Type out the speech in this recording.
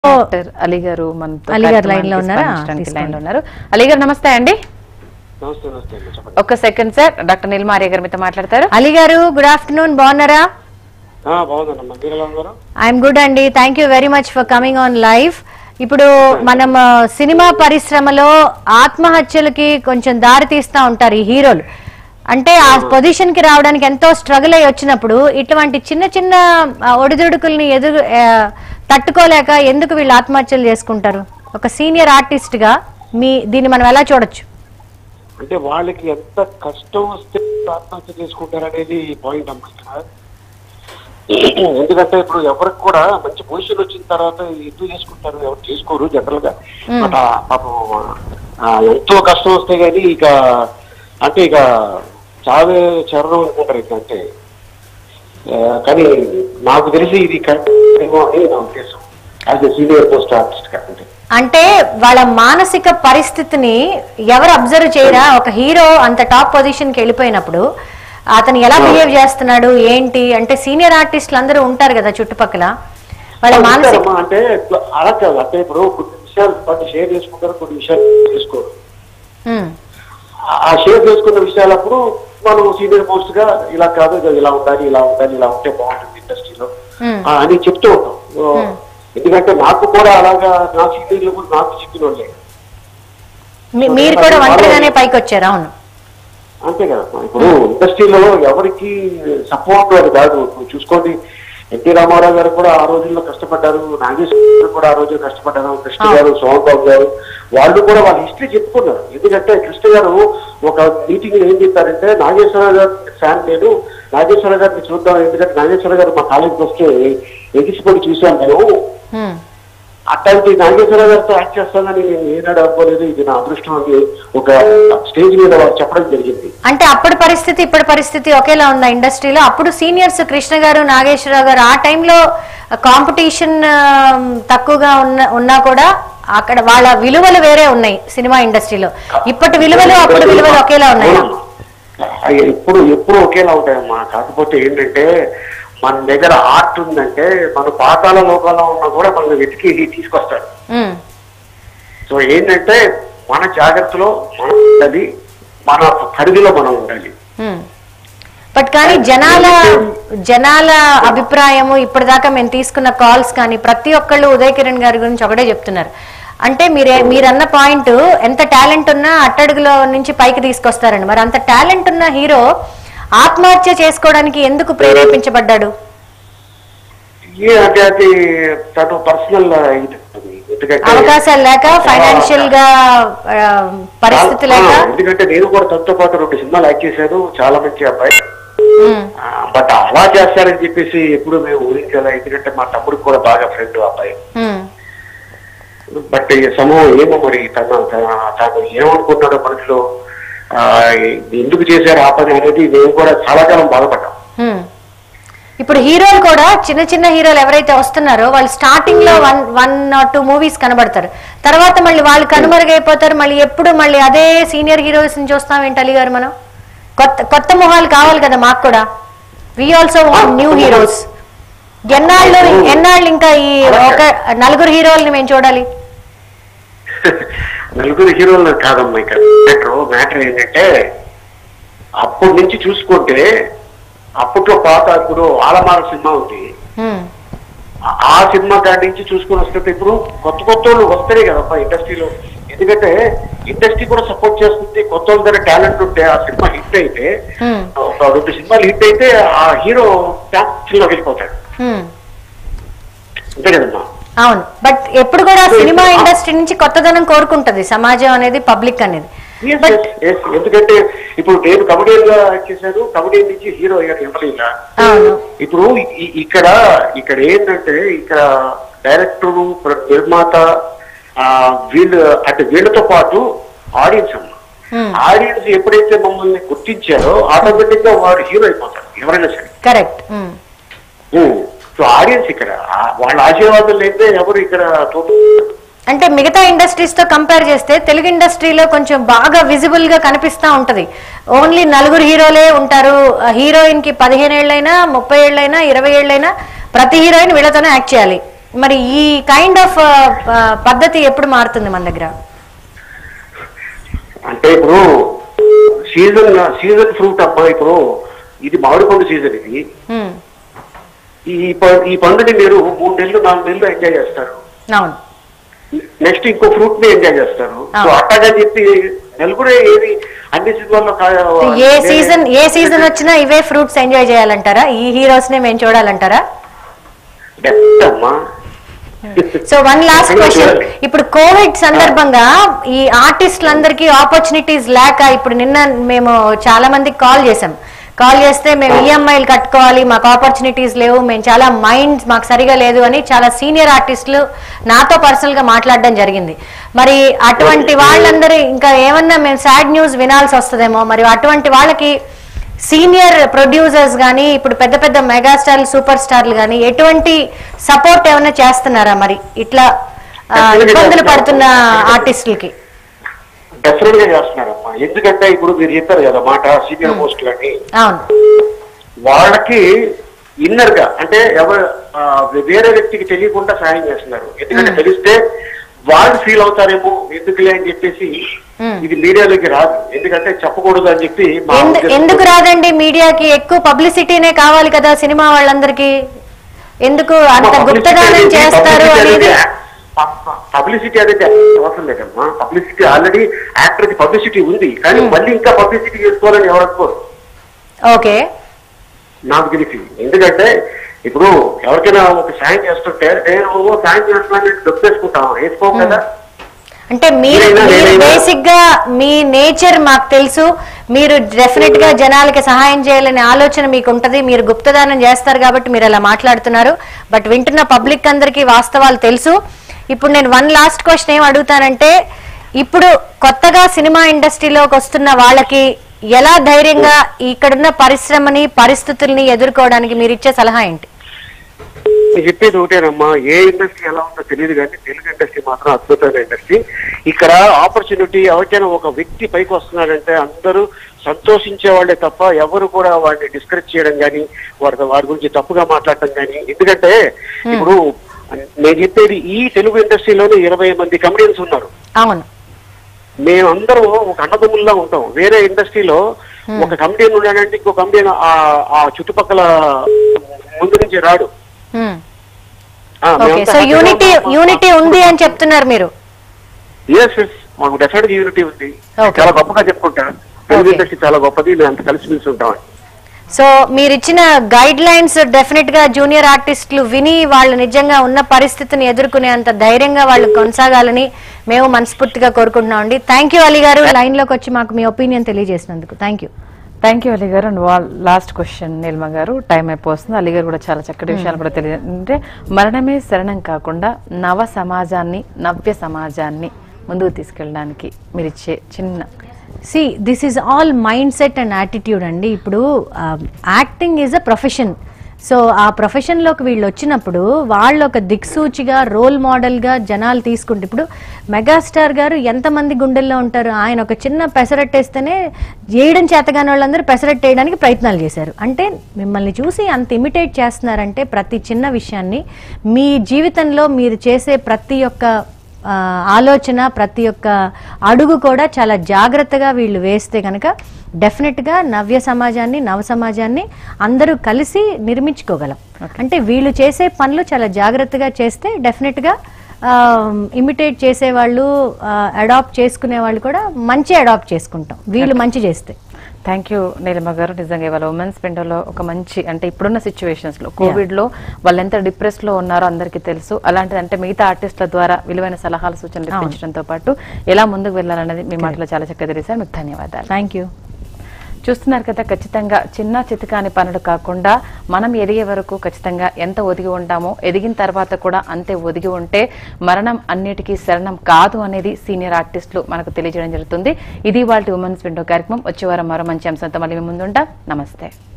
Doctor Ali గారు మనతో అలీ గారు కార్యక్రమానికి లైన్లో ఉన్నారా? స్పందించడానికి తీసుకోండి. లైన్లో ఉన్నారు అలీ గారు నమస్తే అండి నమస్తే నమస్తే అండి చెప్పండి ఒక్క second sir doctor Neil Maria గారు మీతో మాట్లాడతారు అలీ గారు గుడ్ ఆఫ్టర్నూన్ బాగున్నారా ఆ, బాగుందమ్మా మీరు ఎలా ఉన్నారు ఐఎమ్ గుడ్ అండి thank you very much for coming on live ఇప్పుడు మనం ఆ, సినిమా పరిశ్రమలో ఆత్మహత్యలకి కొంచెం దారి తీస్తా ఉంటారు ఈ హీరోలు అంటే ఆ పొజిషన్ కి రావడానికి ఎంతో స్ట్రగుల్ అయి వచ్చినప్పుడు ఇటువంటి చిన్న చిన్న ఆ, ఒడిదుడుకుల్ని ఎదురు ఆ, తట్టుకోలేక ఎందుకు వీళ్ళు ఆత్మహత్యలు చేసుకుంటారు ఒక సీనియర్ ఆర్టిస్ట్ గా మీ దీన్ని మనం ఎలా చూడొచ్చు అంటే వాళ్ళకి ఎంత కష్టం వస్తే ఆత్మహత్య చేసుకుంటారు అనేది పాయింట్ అమ్మా ఇక్కడ ఎందుకంటే ఇప్పుడు ఎవరికి కూడా మంచి పొజిషన్ వచ్చిన తర్వాత ఎందుకు చేసుకుంటారు ఎవరు చేసుకోరు జనరల్ గా బట్ ఆ పాపం ఆ, ఎంతో కష్టం వస్తే గానీ ఇక అంటే ఇక చావే చరణం అనుకుంటారు ఇక అంటే ఆ, కానీ నాకు తెలిసి ఇది కరెక్ట్ ఏమో అని నా ఉద్దేశం as a senior post artist గా అంటే అంటే వాళ్ళ మానసిక పరిస్థితిని ఎవరు అబ్జర్వ్ చేయరా ఒక హీరో అంత టాప్ పొజిషన్ కి వెళ్ళిపోయినప్పుడు అతను ఎలా బిహేవ్ చేస్తున్నాడు ఏంటి అంటే సీనియర్ ఆర్టిస్టులు అందరూ ఉంటారు కదా చుట్టుపక్కల వాళ్ళ మానసిక ఉంటారమ్మా, అంటే అలా కాదు అంటే ఇప్పుడు కొన్ని విషయాలు కొన్ని షేర్ చేసుకుంటారు కొన్ని విషయాలు చేసుకోరు ఉమ్, ఆ- ఆ షేర్ చేసుకున్న విషయాలప్పుడు మనం సీనియర్ పోస్ట్ గా ఇలా కాదు ఇది ఇలా ఉండాలి ఇలా ఉండాలి ఇలా ఉంటే బాగుంటుంది ఇండస్ట్రీలో ఉమ్, అని చెప్తూ ఉంటాం ఓ, ఎందుకంటే నాకు కూడా అలాగా నా సీనియర్లు కూడా నాకు చెప్పిన వాళ్ళే మీ- మీరు కూడా ఒంటరిగానే పైకి వచ్చారు అవును అంతే కదా ఇప్పుడు ఇండస్ట్రీలో ఎవరికి సపోర్ట్ అది కాదు ఇప్పుడు చూసుకోండి ఎన్టీ రామారావు గారు కూడా ఆ రోజుల్లో కష్టపడ్డారు నాగేశ్వర గారు కూడా ఆ రోజు కష్టపడ్డారు కృష్ణ గారు సోహన్ బాబు గారు వాళ్ళు కూడా వాళ్ళ హిస్టరీ చెప్పుకున్నారు ఎందుకంటే కృష్ణ గారు ఒక మీటింగ్ ఏం చెప్పారంటే నాగేశ్వర గారు ఫ్యాన్ నేను నాగేశ్వర గారిని చూద్దాం ఎందుకంటే నాగేశ్వర గారు మా కాలేజీకి వస్తే ఎగిసిపడి చూశాను నేను ఉమ్, అట్లాంటి నాగేశ్వర గారితో యాక్ట్ చేస్తానని నేను ఏనాడు అనుకోలేదు ఇది నా అదృష్టం అని ఒక స్టేజ్ మీద వారు చెప్పడం జరిగింది అంటే అప్పటి పరిస్థితి ఇప్పటి పరిస్థితి ఒకేలా ఉందా ఇండస్ట్రీలో అప్పుడు సీనియర్స్ కృష్ణ గారు నాగేశ్వరరావు గారు ఆ టైంలో కాంపిటీషన్ తక్కువగా ఉన్న ఉన్నా కూడా అక్కడ వాళ్ళ విలువలు వేరే ఉన్నాయి సినిమా ఇండస్ట్రీలో ఇప్పటి విలువలు అప్పుడు విలువలు ఒకేలా ఉన్నాయా అవి ఎప్పుడు ఎప్పుడు ఒకేలా ఉంటాయమ్మా కాకపోతే ఏంటంటే మన దగ్గర ఆర్ట్ ఉందంటే మన పాతాల లోకంలో ఉన్నా కూడా మనం వెతికి తీసుకొస్తాడు ఉమ్, సో ఏంటంటే మన జాగ్రత్తలో మనం ఉండాలి మన పరిధిలో మనం ఉండాలి ఉమ్. బట్ కానీ జనాల జనాల అభిప్రాయము ఇప్పటిదాకా మేము తీసుకున్న కాల్స్ కానీ ప్రతి ఒక్కళ్ళు ఉదయ్ కిరణ్ గారి గురించి ఒకటే చెప్తున్నారు అంటే మీరే మీరన్న పాయింట్ ఎంత టాలెంట్ ఉన్నా అట్టడుగులో నుంచి పైకి తీసుకొస్తారండి మరి అంత టాలెంట్ ఉన్న హీరో ఆత్మహత్య చేసుకోవడానికి ఎందుకు ప్రేరేపించబడ్డాడు ఏ అంటే అది తను పర్సనల్ ఇది ఎందుకంటే అవకాశాలు లేక ఫైనాన్షియల్ గా ఆ, పరిస్థితి లేక ఆ, ఎందుకంటే నేను కూడా తనతో పాటు రెండు సినిమాలు యాక్ట్ చేశాను చాలా మంచి అబ్బాయి ఉమ్, బట్ అలా చేస్తారని చెప్పేసి ఎప్పుడు మేము ఊహించాలి ఎందుకంటే మా తమ్ముడికి కూడా బాగా ఫ్రెండ్ అబ్బాయి ఉమ్, బట్ ఈ సమూహం ఏమో మరి తన తన- తను ఏమనుకున్నాడో మనసులో ఆ, ఎందుకు చేశారు ఆ పని అనేది మేము కూడా చాలా కాలం బాధపడ్డాం హ్మ్. ఇప్పుడు హీరోలు కూడా చిన్న చిన్న హీరోలు ఎవరైతే వస్తున్నారో వాళ్ళు స్టార్టింగ్ లో one one or two movies కనబడతారు తర్వాత మళ్ళీ వాళ్ళు కనుమరుగైపోతారు మళ్ళీ ఎప్పుడు మళ్ళీ అదే సీనియర్ హీరోస్ ని చూస్తాం ఏంటి అలీ గారు మనం కొత్త కొత్త మొహాలు కావాలి కదా మాకు కూడా we also want new heroes ఎన్నాళ్ళు ఎన్నాళ్ళు ఇంకా ఈ ఒక నలుగురు హీరోల్ని మేము చూడాలి నలుగురు హీరోలు కాదమ్మా ఇక్కడ మ్యాటర్ మ్యాటర్ ఏంటంటే అప్పటి నుంచి చూసుకుంటే అప్పట్లో పాత ఇప్పుడు ఆలమాల సినిమా ఉంది హ్మ్. ఆ- ఆ సినిమా కాడి నుంచి చూసుకొని వస్తుంటే ఇప్పుడు కొత్త కొత్త వాళ్ళు వస్తాయి కదమ్మా ఇండస్ట్రీలో ఎందుకంటే ఇండస్ట్రీ కూడా సపోర్ట్ చేస్తుంది కొత్త వాళ్ళ దగ్గర టాలెంట్ ఉంటే ఆ సినిమా హిట్ అయితే హ్మ్. ఒక రెండు సినిమాలు హిట్ అయితే ఆ హీరో లో వెళ్ళిపోతాడు హ్మ్. అంతే కదమ్మా అవును బట్ ఎప్పుడు కూడా సినిమా ఇండస్ట్రీ నుంచి కొత్తదనం కోరుకుంటది సమాజం అనేది పబ్లిక్ అనేది Yes, బట్ yes, yes. ఎందుకంటే ఇప్పుడు నేను కమెడియన్ గా చేశాను కమెడియన్ నుంచి హీరో అయ్యాను ఎవరైనా అవును ఇప్పుడు ఇ- ఇక్కడ ఇక్కడ ఏంటంటే ఇక్కడ డైరెక్టర్ నిర్మాత ఆ, వీళ్ళు అంటే వీళ్ళతో పాటు ఆడియన్స్ అమ్మ Hmm. ఆడియన్స్ ఎప్పుడైతే మమ్మల్ని గుర్తించారో ఆటోమేటిక్ గా వాడు హీరో అయిపోతారు ఎవరైనా సరే కరెక్ట్ సో ఆడియన్స్ ఇక్కడ ఆ- వాళ్ళ ఆశీర్వాదం లేదే ఎవరు ఇక్కడ తోపు అంటే మిగతా ఇండస్ట్రీస్ తో కంపేర్ చేస్తే తెలుగు ఇండస్ట్రీలో కొంచెం బాగా విజిబుల్ గా కనిపిస్తా ఉంటది ఓన్లీ నలుగురు హీరోలే ఉంటారు హీరోయిన్ కి పదిహేను ఏళ్ళైనా ముప్పై ఏళ్ళైనా ఇరవై ఏళ్ళైనా ప్రతి హీరోయిన్ వీళ్ళతోనే యాక్ట్ చేయాలి మరి ఈ కైండ్ ఆఫ్ పద్ధతి ఎప్పుడు మారుతుంది మన దగ్గర అంటే ఇప్పుడు సీజన్ సీజన్ ఫ్రూట్ అమ్మా ఇప్పుడు ఇది మామిడి పండు సీజన్ ఇది హ్మ్. ఈ ప- ఈ పండుని మీరు మూడు నెలలు నాలుగు నెలలు ఎంజాయ్ చేస్తారు అవును నెక్స్ట్ ఇంకో ఫ్రూట్ ని ఎంజాయ్ చేస్తారు సో ఆ. అట్టగా చెప్పి నలుగురే ఏది అన్ని సీజన్లో ఏ సీజన్ ఏ సీజన్ వచ్చినా ఇవే ఫ్రూట్స్ ఎంజాయ్ చేయాలంటారా ఈ హీరోస్ నే మేము చూడాలంటారా అమ్మా సో వన్ లాస్ట్ ఇక్కడ క్వశ్చన్ చూడండి. ఇప్పుడు కోవిడ్ సందర్భంగా ఈ ఆర్టిస్టులందరికీ ఆపర్చునిటీస్ లేక ఇప్పుడు నిన్న మేము చాలా మందికి కాల్ చేసాం కాల్ చేస్తే మేము ఈఎంఐలు కట్టుకోవాలి మాకు ఆపర్చునిటీస్ లేవు మేము చాలా మైండ్ మాకు సరిగా లేదు అని చాలా సీనియర్ ఆర్టిస్టులు నాతో పర్సనల్ గా మాట్లాడడం జరిగింది మరి అటువంటి వాళ్ళందరూ ఇంకా ఏమన్నా మేము సాడ్ న్యూస్ వినాల్సి వస్తుందేమో మరి అటువంటి వాళ్ళకి సీనియర్ ప్రొడ్యూసర్స్ కానీ ఇప్పుడు పెద్ద పెద్ద మెగాస్టార్ సూపర్ స్టార్లు కానీ ఎటువంటి సపోర్ట్ ఏమైనా చేస్తున్నారా మరి ఇట్లా ఆ, ఇబ్బందులు పడుతున్న ఆర్టిస్టులకి డెఫినెట్ గా చేస్తున్నారమ్మా ఎందుకంటే ఇప్పుడు మీరు చెప్పారు కదా మాట సీనియర్ పోస్టులని అవును వాళ్ళకి ఇన్నర్ గా అంటే ఎవరు ఆ, వేరే వ్యక్తికి తెలియకుండా సాయం చేస్తున్నారు ఎందుకంటే తెలిస్తే వాళ్ళు ఫీల్ అవుతారేమో ఎందుకులే అని చెప్పేసి ఇది మీడియాలోకి రాదు ఎందుకంటే చెప్పకూడదు అని చెప్పి మా ఎందు- ఉద్దేశం. ఎందుకు రాదండి మీడియాకి ఎక్కువ పబ్లిసిటీనే కావాలి కదా సినిమా వాళ్ళందరికీ ఎందుకు అంత అమ్మా, గుప్తదానం publicity చేస్తారు publicity అనేది ప- పబ్లిసిటీ అనేది అవసరం లేదమ్మా పబ్లిసిటీ ఆల్రెడీ యాక్టర్ కి పబ్లిసిటీ ఉంది కానీ మళ్ళీ ఇంకా పబ్లిసిటీ చేసుకోవాలని ఎవరు అనుకోరు ఓకే నాకు తెలిసి ఎందుకంటే ఇప్పుడు ఎవరికైనా ఒక సాయం చేస్తుంటే నేను సాయం చేస్తున్నాను డబ్బేసుకుంటాం వేసుకోం కదా అంటే మీరు నేనైనా- మీరు నేనైనా- బేసిక్ గా మీ నేచర్ మాకు తెలుసు మీరు డెఫినెట్ గా జనాలకి సహాయం చేయాలనే ఆలోచన మీకు ఉంటది మీరు గుప్తదానం చేస్తారు కాబట్టి మీరు అలా మాట్లాడుతున్నారు బట్ వింటున్న పబ్లిక్ అందరికీ వాస్తవాలు తెలుసు ఇప్పుడు నేను వన్ లాస్ట్ క్వశ్చన్ ఏం అడుగుతానంటే ఇప్పుడు కొత్తగా సినిమా ఇండస్ట్రీలోకి వస్తున్న వాళ్ళకి ఎలా ధైర్యంగా ఇక్కడున్న పరిశ్రమని పరిస్థితుల్ని ఎదుర్కోవడానికి మీరు ఇచ్చే సలహా ఏంటి నేను చెప్పేది ఒకటేనమ్మా ఏ ఇండస్ట్రీ ఎలా ఉందో తెలియదు కానీ తెలుగు ఇండస్ట్రీ మాత్రం అద్భుతమైన ఇండస్ట్రీ ఇక్కడ ఆపర్చునిటీ ఎవరికైనా ఒక వ్యక్తి పైకి వస్తున్నాడంటే అందరూ సంతోషించే వాళ్ళే తప్ప ఎవరు కూడా వాడిని డిస్కరేజ్ చేయడం కానీ వారి వారి గురించి తప్పుగా మాట్లాడటం కానీ ఎందుకంటే ఇప్పుడు నేను చెప్పేది ఈ తెలుగు ఇండస్ట్రీలోనే ఇరవై మంది కమెడియన్స్ ఉన్నారు అవును మేమందరం ఒక అన్నదమ్ముల్లా ఉంటాం వేరే ఇండస్ట్రీలో ఒక కమెడియన్ ఉన్నాడంటే ఇంకో కమెడియన్ ఆ చుట్టుపక్కల ముందు నుంచి రాడు హ్మ్. ఆ, ఓకే మేమంతా సో హ్యాపీగా యూనిటీ ఉంటాం. యూనిటీ ఉంది అని చెప్తున్నారు మీరు Yes, yes. మాకు డెఫినెట్ యూనిటీ ఉంది Okay. చాలా గొప్పగా చెప్పుకుంటా తెలుగు Okay. ఇండస్ట్రీ చాలా గొప్పది మేము అంత కలిసిమెలిసి ఉంటాం సో మీరు ఇచ్చిన గైడ్ లైన్స్ డెఫినెట్ గా జూనియర్ ఆర్టిస్టులు విని వాళ్ళు నిజంగా ఉన్న పరిస్థితిని ఎదుర్కొనే అంత ధైర్యంగా వాళ్ళు కొనసాగాలని మేము మనస్ఫూర్తిగా కోరుకుంటున్నాం అండి థ్యాంక్ యూ అలీ గారు లైన్ లోకి వచ్చి మాకు మీ ఒపీనియన్ తెలియజేసినందుకు thank you thank you Ali గారు అండ్ లాస్ట్ క్వశ్చన్ నీల్మ గారు టైం అయిపోతుంది అలీ గారు కూడా చాలా చక్కటి విషయాలు కూడా తెలియ అంటే మరణమే శరణం కాకుండా నవ సమాజాన్ని నవ్య సమాజాన్ని ముందుకు తీసుకెళ్ళడానికి మీరు ఇచ్చే చిన్న see this is all mind set and attitude అండి ఇప్పుడు acting is a profession so ఆ ప్రొఫెషన్లోకి వీళ్ళు వచ్చినప్పుడు వాళ్ళు ఒక దిక్సూచిగా రోల్ మోడల్గా జనాలు తీసుకుంటే ఇప్పుడు మెగాస్టార్ గారు ఎంతమంది గుండెల్లో ఉంటారు ఆయన ఒక చిన్న పెసరట్టేస్తేనే చేయడం చేతగాని వాళ్ళందరూ పెసరట్టు వేయడానికి ప్రయత్నాలు చేశారు అంటే మిమ్మల్ని చూసి అంత ఇమిటేట్ చేస్తున్నారంటే ప్రతి చిన్న విషయాన్ని మీ జీవితంలో మీరు చేసే ప్రతి ఒక్క ఆ, ఆలోచన ప్రతి ఒక్క అడుగు కూడా చాలా జాగ్రత్తగా వీళ్ళు వేస్తే కనుక డెఫినెట్గా నవ్య సమాజాన్ని నవ సమాజాన్ని అందరూ కలిసి నిర్మించుకోగలం అంటే వీళ్ళు చేసే పనులు చాలా జాగ్రత్తగా చేస్తే డెఫినెట్గా ఇమిటేట్ చేసేవాళ్ళు అడాప్ట్ చేసుకునే వాళ్ళు కూడా మంచి అడాప్ట్ చేసుకుంటాం వీళ్ళు మంచి చేస్తే థ్యాంక్ యూ నీలిమ గారు నిజంగా ఇవాళ ఉమెన్స్ లో ఒక మంచి అంటే ఇప్పుడున్న సిచ్యువేషన్స్ లో కోవిడ్ లో వాళ్ళు ఎంత డిప్రెస్ లో ఉన్నారో అందరికీ తెలుసు అలాంటిది అంటే మిగతా ఆర్టిస్టుల ద్వారా విలువైన సలహాలు సూచనలు ఇప్పించడంతో పాటు ఎలా ముందుకు వెళ్ళాలనేది మీ మాటలో చాలా చక్కగా తెలిసారు మీకు ధన్యవాదాలు థ్యాంక్ యూ చూస్తున్నారు కదా ఖచ్చితంగా చిన్న చితకాని పనులు కాకుండా మనం ఎదిగే వరకు ఖచ్చితంగా ఎంత ఒదిగి ఉంటామో ఎదిగిన తర్వాత కూడా అంతే ఒదిగి ఉంటే మరణం అన్నిటికీ శరణం కాదు అనేది సీనియర్ ఆర్టిస్టులు మనకు తెలియజేయడం జరుగుతుంది ఇది వాళ్ళ ఉమెన్స్ విండో కార్యక్రమం వచ్చే వారం మరో మంచి అంశంతో మళ్ళీ మీ ముందుంటాం నమస్తే